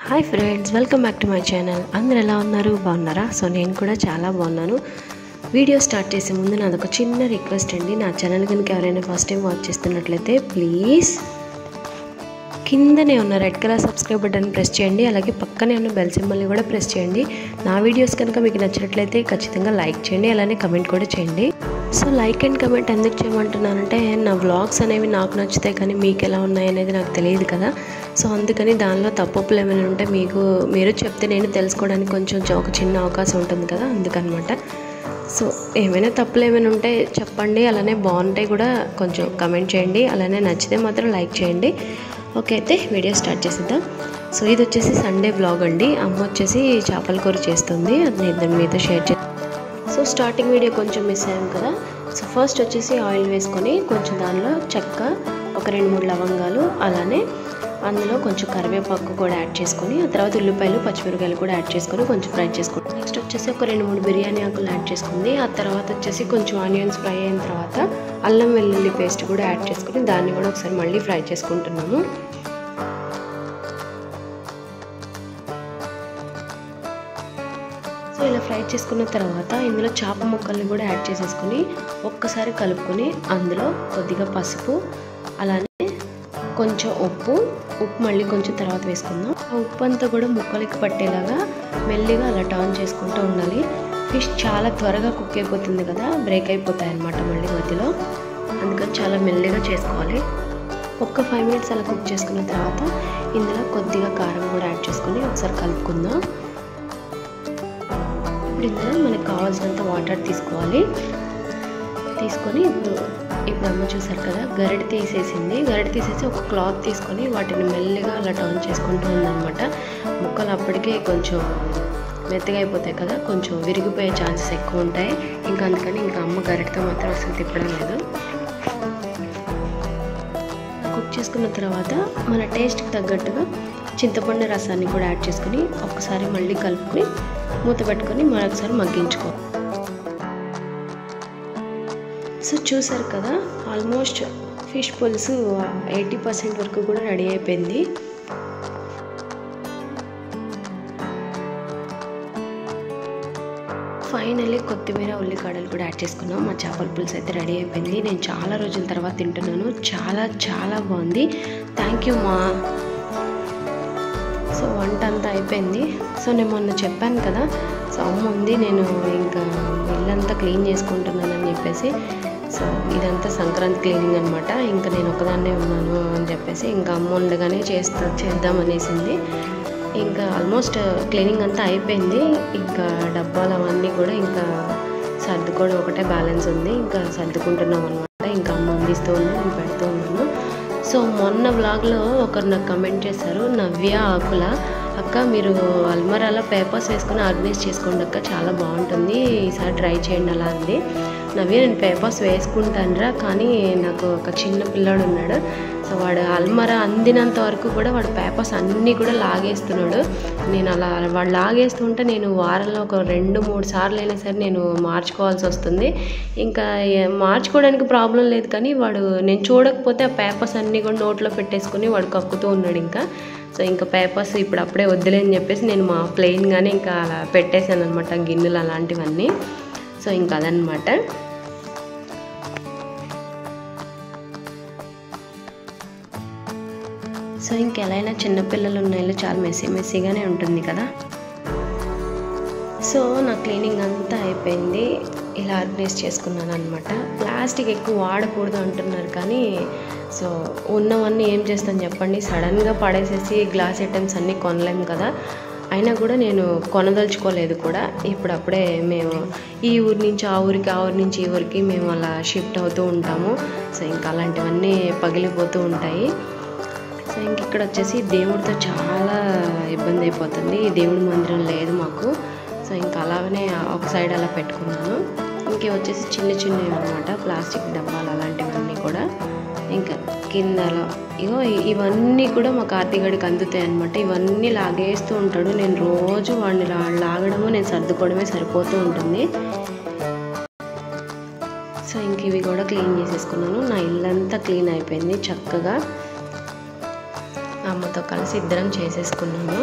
hi friends welcome back to my channel అందరు ఎలా ఉన్నారు బాగున్నారా సో నేను కూడా చాలా బాగున్నాను వీడియో స్టార్ట్ చేసే ముందు నాది ఒక చిన్న రిక్వెస్ట్ అండి నా ఛానల్ కనుక ఎవరైనా ఫస్ట్ టైం వాచ్ చేస్తున్నట్లయితే ప్లీజ్ కిందనే ఉన్న red colour subscribe button press చేయండి అలాగే పక్కనే ఉన్న బెల్ సింబల్ని కూడా ప్రెస్ చేయండి నా వీడియోస్ కనుక మీకు నచ్చినట్లయితే ఖచ్చితంగా లైక్ చేయండి అలానే కమెంట్ కూడా చేయండి సో లైక్ అండ్ కమెంట్ ఎందుకు చేయమంటున్నానంటే నా వ్లాగ్స్ అనేవి నాకు నచ్చుతాయి కానీ మీకు ఎలా ఉన్నాయి అనేది నాకు తెలియదు కదా సో అందుకని దానిలో తప్పులు ఏమైనా ఉంటే మీకు మీరు చెప్తే నేను తెలుసుకోవడానికి కొంచెం ఒక చిన్న అవకాశం ఉంటుంది కదా అందుకనమాట సో ఏమైనా తప్పులు ఏమైనా ఉంటే చెప్పండి అలానే బాగుంటాయి కూడా కొంచెం కమెంట్ చేయండి అలానే నచ్చితే మాత్రం లైక్ చేయండి ఓకే అయితే వీడియో స్టార్ట్ చేసేద్దాం సో ఇది వచ్చేసి సండే బ్లాగ్ అండి అమ్మ వచ్చేసి చేపల కూర చేస్తుంది అది నేను దాని మీతో షేర్ చే సో స్టార్టింగ్ వీడియో కొంచెం మిస్ అయ్యాం కదా సో ఫస్ట్ వచ్చేసి ఆయిల్ వేసుకొని కొంచెం దానిలో చెక్క ఒక రెండు మూడు లవంగాలు అలానే అందులో కొంచెం కరివేపాకు కూడా యాడ్ చేసుకొని ఆ తర్వాత ఉల్లిపాయలు పచ్చిమిరకాయలు కూడా యాడ్ చేసుకొని కొంచెం ఫ్రై చేసుకోండి నెక్స్ట్ వచ్చేసి ఒక రెండు మూడు బిర్యానీ ఆకులు యాడ్ చేసుకుంది ఆ తర్వాత వచ్చేసి కొంచెం ఆనియన్స్ ఫ్రై అయిన తర్వాత అల్లం వెల్లుల్లి పేస్ట్ కూడా యాడ్ చేసుకొని దాన్ని కూడా ఒకసారి మళ్ళీ ఫ్రై చేసుకుంటున్నాము సో ఇలా ఫ్రై చేసుకున్న తర్వాత ఇందులో చేప ముక్కల్ని కూడా యాడ్ చేసేసుకొని ఒక్కసారి కలుపుకొని అందులో కొద్దిగా పసుపు అలానే కొంచెం ఉప్పు ఉప్పు మళ్ళీ కొంచెం తర్వాత వేసుకుందాం ఆ ఉప్పు అంతా కూడా ముక్కలకి పట్టేలాగా మెల్లిగా అలా టర్న్ చేసుకుంటూ ఉండాలి ఫిష్ చాలా త్వరగా కుక్ అయిపోతుంది కదా బ్రేక్ అయిపోతాయి అన్నమాట మళ్ళీ మధ్యలో అందుకని చాలా మెల్లిగా చేసుకోవాలి ఒక్క ఫైవ్ మినిట్స్ అలా కుక్ చేసుకున్న తర్వాత ఇందులో కొద్దిగా కారం కూడా యాడ్ చేసుకొని ఒకసారి కలుపుకుందాం ఇప్పుడు ఇందులో మనకు కావాల్సినంత వాటర్ తీసుకోవాలి తీసుకొని ఇప్పుడు ఇప్పుడు అమ్మ చూసారు కదా గరిట తీసేసింది గరిట తీసేసి ఒక క్లాత్ తీసుకొని వాటిని మెల్లిగా అలా టర్న్ చేసుకుంటూ ఉందన్నమాట ముక్కలు అప్పటికే కొంచెం మెత్తగా అయిపోతాయి కదా కొంచెం విరిగిపోయే ఛాన్సెస్ ఎక్కువ ఉంటాయి ఇంకా అందుకని ఇంకా అమ్మ గరిటతో మాత్రం అసలు తిప్పడం లేదు కుక్ చేసుకున్న తర్వాత మన టేస్ట్కి తగ్గట్టుగా చింతపండు రసాన్ని కూడా యాడ్ చేసుకుని ఒకసారి మళ్ళీ కలుపుకొని మూత పెట్టుకొని మరొకసారి మగ్గించుకో సో చూసారు కదా ఆల్మోస్ట్ ఫిష్ పులుసు ఎయిటీ పర్సెంట్ వరకు కూడా రెడీ అయిపోయింది ఫైనల్లీ కొత్తిమీర ఉల్లికాడలు కూడా యాడ్ చేసుకున్నాం మా చేపల పులుసు అయితే రెడీ అయిపోయింది నేను చాలా రోజుల తర్వాత తింటున్నాను చాలా చాలా బాగుంది థ్యాంక్ యూ మా సో వంట అంతా అయిపోయింది సో నేను మొన్న చెప్పాను కదా సో అమ్మ ఉంది నేను ఇంకా ఇల్లంతా క్లీన్ చేసుకుంటున్నానని చెప్పేసి సో ఇదంతా సంక్రాంతి క్లీనింగ్ అనమాట ఇంకా నేను ఒకదాన్నే ఉన్నాను అని చెప్పేసి ఇంకా అమ్మ ఉండగానే చేస్తా చేద్దాం అనేసింది ఇంకా ఆల్మోస్ట్ క్లీనింగ్ అంతా అయిపోయింది ఇంకా డబ్బాలు అవన్నీ కూడా ఇంకా సర్దుకోవడం ఒకటే బ్యాలెన్స్ ఉంది ఇంకా సర్దుకుంటున్నాం అనమాట ఇంకా అమ్మ అందిస్తూ ఉంది నేను పెడుతూ ఉన్నాను సో మొన్న వ్లాగ్లో ఒకరు నాకు కమెంట్ చేశారు నవ్య ఆకుల అక్క మీరు అల్మరాలో పేపర్స్ వేసుకొని ఆర్గనైజ్ చేసుకోండి అక్క చాలా బాగుంటుంది ఈసారి ట్రై చేయండి అలా అంది నవ్య నేను పేపర్స్ వేసుకుంటానురా కానీ నాకు ఒక చిన్న పిల్లాడు ఉన్నాడు సో వాడు అల్మరా అందినంత వరకు కూడా వాడు పేపర్స్ అన్నీ కూడా లాగేస్తున్నాడు నేను అలా వాడు లాగేస్తుంటే నేను వారంలో ఒక రెండు మూడు సార్లు అయినా సరే నేను మార్చుకోవాల్సి వస్తుంది ఇంకా మార్చుకోవడానికి ప్రాబ్లం లేదు కానీ వాడు నేను చూడకపోతే ఆ పేపర్స్ అన్నీ కూడా నోట్లో పెట్టేసుకుని వాడు కక్కుతూ ఉన్నాడు ఇంకా సో ఇంకా పేపర్స్ ఇప్పుడు అప్పుడే వద్దులే అని చెప్పేసి నేను మా ప్లెయిన్గానే ఇంకా అలా పెట్టేశాను అనమాట గిన్నెలు అలాంటివన్నీ సో ఇంకా అదనమాట సో ఇంకెలా చిన్నపిల్లలు ఉన్న ఇల్లు చాలా మెస్సీ మెస్సీగానే ఉంటుంది కదా సో నా క్లీనింగ్ అంతా అయిపోయింది ఇలా ఆర్గనైజ్ చేసుకున్నాను అనమాట ప్లాస్టిక్ ఎక్కువ వాడకూడదు అంటున్నారు కానీ సో ఉన్నవన్నీ ఏం చేస్తాను చెప్పండి సడన్గా పడేసేసి గ్లాస్ ఐటమ్స్ అన్నీ కొనలేము కదా అయినా కూడా నేను కొనదలుచుకోలేదు కూడా ఇప్పుడప్పుడే మేము ఈ ఊరి నుంచి ఆ ఊరికి ఆ ఊరి నుంచి ఈ ఊరికి మేము అలా షిఫ్ట్ అవుతూ ఉంటాము సో ఇంకా అలాంటివన్నీ పగిలిపోతూ ఉంటాయి సో ఇంక ఇక్కడ వచ్చేసి దేవుడితో చాలా ఇబ్బంది అయిపోతుంది దేవుడి మందిరం లేదు మాకు సో ఇంకా అలాగనే ఒక సైడ్ అలా పెట్టుకున్నాను ఇంకే వచ్చేసి చిన్న చిన్నవి అనమాట ప్లాస్టిక్ డబ్బాలు అలాంటివన్నీ కూడా ఇంకా కింద అలా ఇగో ఇవన్నీ కూడా మా కార్తీగడికి అందుతాయి అనమాట ఇవన్నీ లాగేస్తూ ఉంటాడు నేను రోజు వాడిని లాగడము నేను సర్దుకోవడమే సరిపోతూ ఉంటుంది సో ఇంక ఇవి కూడా క్లీన్ చేసేసుకున్నాను నా ఇల్లంతా క్లీన్ అయిపోయింది చక్కగా అమ్మతో కలిసి ఇద్దరం చేసేసుకున్నాము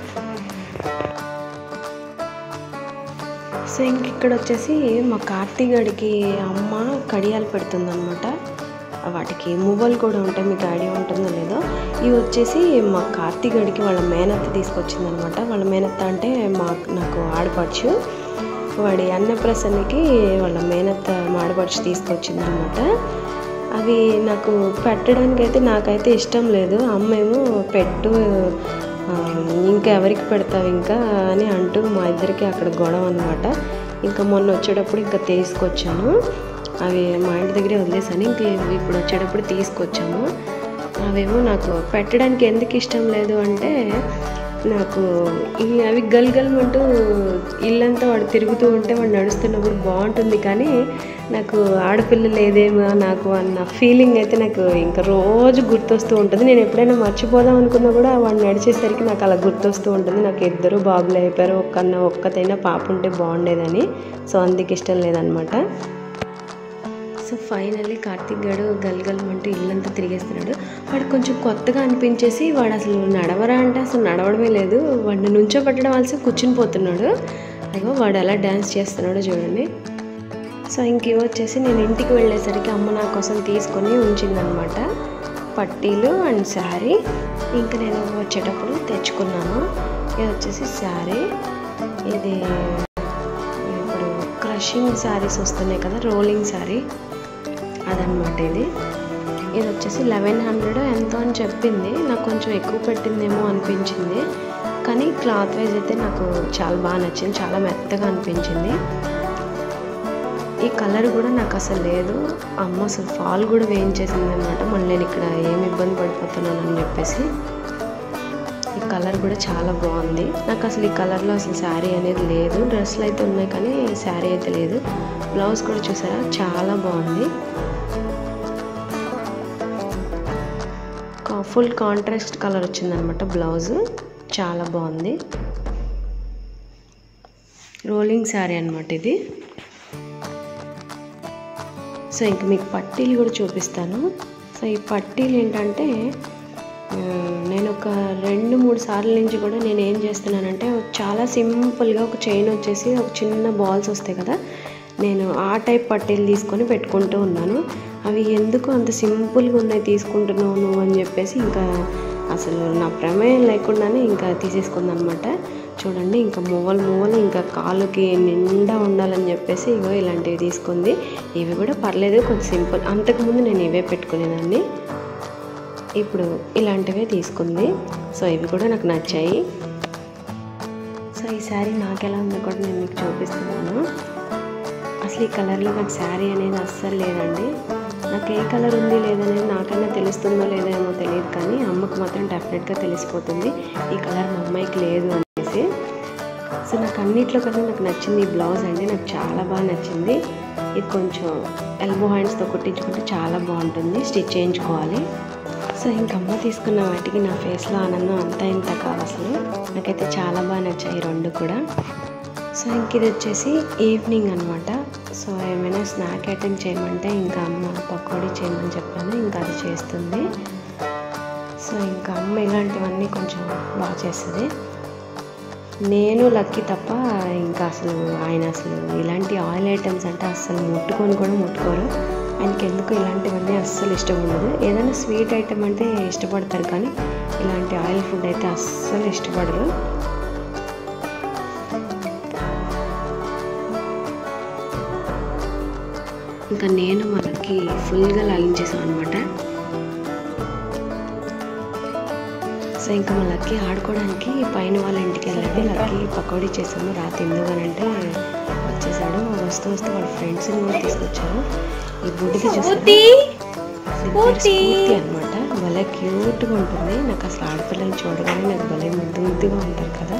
సో ఇంక ఇక్కడ వచ్చేసి మా కార్తీగడికి అమ్మ కడియాలు పెడుతుందన్నమాట వాటికి మువ్వలు కూడా ఉంటాయి మీకు ఐడియా ఉంటుందో లేదో ఇవి వచ్చేసి మా కార్తీగడికి వాళ్ళ మేనత్త తీసుకొచ్చిందనమాట వాళ్ళ మేనత్త అంటే మా నాకు ఆడపడుచు వాడి అన్నప్రసన్నకి వాళ్ళ మేనత్త మాడపడుచు తీసుకొచ్చిందనమాట అవి నాకు పెట్టడానికి అయితే నాకైతే ఇష్టం లేదు అమ్మ ఏమో పెట్టు ఆ, ఇంకా ఎవరికి పెడతావు ఇంకా అని అంటూ మా ఇద్దరికి అక్కడ గొడవ అనమాట ఇంకా మొన్న వచ్చేటప్పుడు ఇంకా తీసుకొచ్చాను అవి మా ఇంటి దగ్గరే వదిలేసాను ఇంక ఇవి ఇప్పుడు వచ్చేటప్పుడు తీసుకొచ్చాము అవేమో నాకు పెట్టడానికి ఎందుకు ఇష్టం లేదు అంటే నాకు ఈ అవి గల్గల్మంటూ ఇల్లంతా వాడు తిరుగుతూ ఉంటే వాడు నడుస్తున్నప్పుడు బాగుంటుంది కానీ నాకు ఆడపిల్ల లేదేమో నాకు అన్న ఫీలింగ్ అయితే నాకు ఇంకా రోజు గుర్తొస్తూ ఉంటుంది నేను ఎప్పుడైనా మర్చిపోదాం అనుకున్నా కూడా వాడు నడిచేసరికి నాకు అలా గుర్తొస్తూ ఉంటుంది నాకు ఇద్దరు బాబులు అయిపోయారు ఒక్కన్న ఒక్కతైనా పాప ఉంటే బాగుండేదని సో అందుకు ఇష్టం లేదనమాట సో ఫైనల్లీ కార్తిక్ గారు గల్గల్మంటూ ఇల్లంతా తిరిగేస్తున్నాడు వాడు కొంచెం కొత్తగా అనిపించేసి వాడు అసలు నడవరా అంటే అసలు నడవడమే లేదు వాడిని నుంచో పెట్టడం వలసి కూర్చుని పోతున్నాడు అయ్యో వాడు ఎలా డ్యాన్స్ చేస్తున్నాడో చూడండి సో ఇంక ఇవి వచ్చేసి నేను ఇంటికి వెళ్ళేసరికి అమ్మ నా కోసం తీసుకొని ఉంచిందనమాట పట్టీలు అండ్ శారీ ఇంకా నేను వచ్చేటప్పుడు తెచ్చుకున్నాను ఇది వచ్చేసి శారీ ఇది ఇప్పుడు క్రషింగ్ శారీస్ వస్తున్నాయి కదా రోలింగ్ శారీ అదనమాట ఇది ఇది వచ్చేసి లెవెన్ హండ్రెడ్ ఎంతో అని చెప్పింది నాకు కొంచెం ఎక్కువ పెట్టిందేమో అనిపించింది కానీ క్లాత్ వైజ్ అయితే నాకు చాలా బాగా నచ్చింది చాలా మెత్తగా అనిపించింది ఈ కలర్ కూడా నాకు అసలు లేదు అమ్మ అసలు ఫాల్ కూడా వేయించేసింది అనమాట మళ్ళీ నేను ఇక్కడ ఏమి ఇబ్బంది పడిపోతున్నాను అని చెప్పేసి ఈ కలర్ కూడా చాలా బాగుంది నాకు అసలు ఈ కలర్లో అసలు శారీ అనేది లేదు డ్రెస్లు అయితే ఉన్నాయి కానీ శారీ అయితే లేదు బ్లౌజ్ కూడా చూసారా చాలా బాగుంది ఫుల్ కాంట్రాస్ట్ కలర్ వచ్చిందనమాట బ్లౌజ్ చాలా బాగుంది రోలింగ్ శారీ అనమాట ఇది సో ఇంక మీకు పట్టీలు కూడా చూపిస్తాను సో ఈ పట్టీలు ఏంటంటే ఆ, నేను ఒక రెండు మూడు సార్ల నుంచి కూడా నేను ఏం చేస్తున్నానంటే చాలా సింపుల్గా ఒక చైన్ వచ్చేసి ఒక చిన్న బాల్స్ వస్తాయి కదా నేను ఆ టైప్ పట్టీలు తీసుకొని పెట్టుకుంటూ ఉన్నాను అవి ఎందుకు అంత సింపుల్గా ఉన్నాయి తీసుకుంటున్నావు నువ్వు అని చెప్పేసి ఇంకా అసలు నా ప్రమేయం లేకుండానే ఇంకా తీసేసుకుందనమాట చూడండి ఇంకా మువ్వలు మువ్వలు ఇంకా కాలుకి నిండా ఉండాలని చెప్పేసి ఇగో ఇలాంటివి తీసుకుంది ఇవి కూడా పర్లేదు కొంచెం సింపుల్ అంతకుముందు నేను ఇవే పెట్టుకునేదాన్ని ఇప్పుడు ఇలాంటివే తీసుకుంది సో ఇవి కూడా నాకు నచ్చాయి సో ఈ శారీ నాకు ఎలా ఉందో కూడా నేను మీకు చూపిస్తున్నాను అసలు ఈ కలర్లో నాకు శారీ అనేది అస్సలు లేదండి నాకు ఏ కలర్ ఉంది లేదనేది నాకైనా తెలుస్తుందో లేదో ఏమో తెలియదు కానీ అమ్మకు మాత్రం డెఫినెట్గా తెలిసిపోతుంది ఈ కలర్ మా అమ్మాయికి లేదు అనేసి సో నాకు అన్నిట్లో కన్నా నాకు నచ్చింది ఈ బ్లౌజ్ అండి నాకు చాలా బాగా నచ్చింది ఇది కొంచెం ఎల్బో హ్యాండ్స్తో కుట్టించుకుంటే చాలా బాగుంటుంది స్టిచ్ చేయించుకోవాలి సో ఇంక అమ్మ తీసుకున్న వాటికి నా ఫేస్లో ఆనందం అంతా ఇంత కాదు అసలు నాకైతే చాలా బాగా నచ్చాయి ఈ రెండు కూడా సో ఇంక ఇది వచ్చేసి ఈవినింగ్ అనమాట సో ఏమైనా స్నాక్ ఐటెం చేయమంటే ఇంకా అమ్మ పకోడీ చేయమని చెప్పాను ఇంకా అది చేస్తుంది సో ఇంకా అమ్మ ఇలాంటివన్నీ కొంచెం బాగా చేస్తుంది నేను లక్కీ తప్ప ఇంకా అసలు ఆయన అసలు ఇలాంటి ఆయిల్ ఐటమ్స్ అంటే అస్సలు ముట్టుకొని కూడా ముట్టుకోరు ఆయనకి ఎందుకు ఇలాంటివన్నీ అస్సలు ఇష్టం ఉండదు ఏదైనా స్వీట్ ఐటమ్ అంటే ఇష్టపడతారు కానీ ఇలాంటి ఆయిల్ ఫుడ్ అయితే అస్సలు ఇష్టపడరు ఇంకా నేను మనకి ఫుల్గా లాగించేసాం అనమాట సో ఇంకా మా లక్కీ ఆడుకోవడానికి పైన వాళ్ళ ఇంటికి వెళ్ళండి లక్కీ పకోడీ చేసాము రాత్రి ఎందుకనంటే వచ్చేసాడు వస్తూ వస్తూ వాళ్ళ ఫ్రెండ్స్ని కూడా తీసుకొచ్చారు ఈ బుడ్డికి చూస్తే స్ఫూర్తి అనమాట భలే క్యూట్గా ఉంటుంది నాకు అసలు ఆడపిల్లలు చూడగానే నాకు భలే ముద్దు ముద్దుగా ఉంటారు కదా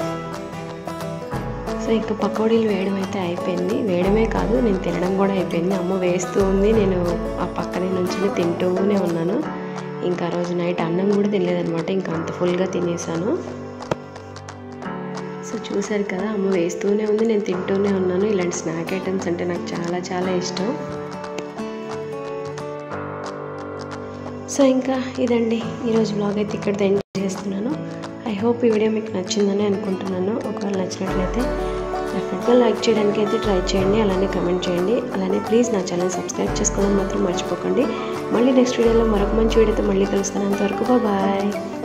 సో ఇంకా పకోడీలు వేయడం అయితే అయిపోయింది వేయడమే కాదు నేను తినడం కూడా అయిపోయింది అమ్మ వేస్తూ ఉంది నేను ఆ పక్కనే నుంచి తింటూనే ఉన్నాను ఇంకా ఆ రోజు నైట్ అన్నం కూడా తినలేదనమాట ఇంకా అంత ఫుల్గా తినేసాను సో చూసారు కదా అమ్మ వేస్తూనే ఉంది నేను తింటూనే ఉన్నాను ఇలాంటి స్నాక్ ఐటమ్స్ అంటే నాకు చాలా చాలా ఇష్టం సో ఇంకా ఇదండి ఈరోజు బ్లాగ్ అయితే ఇక్కడ ఎండ్ చేస్తున్నాను ఐ హోప్ ఈ వీడియో మీకు నచ్చిందని అనుకుంటున్నాను ఒకవేళ నచ్చినట్లయితే డెఫినెట్గా లైక్ చేయడానికి అయితే ట్రై చేయండి అలానే కమెంట్ చేయండి అలానే ప్లీజ్ నా ఛానల్ సబ్స్క్రైబ్ చేసుకోవడం మాత్రం మర్చిపోకండి మళ్ళీ నెక్స్ట్ వీడియోలో మరొక మంచి వీడియోతో మళ్ళీ కలుస్తాను అంతవరకు బాయ్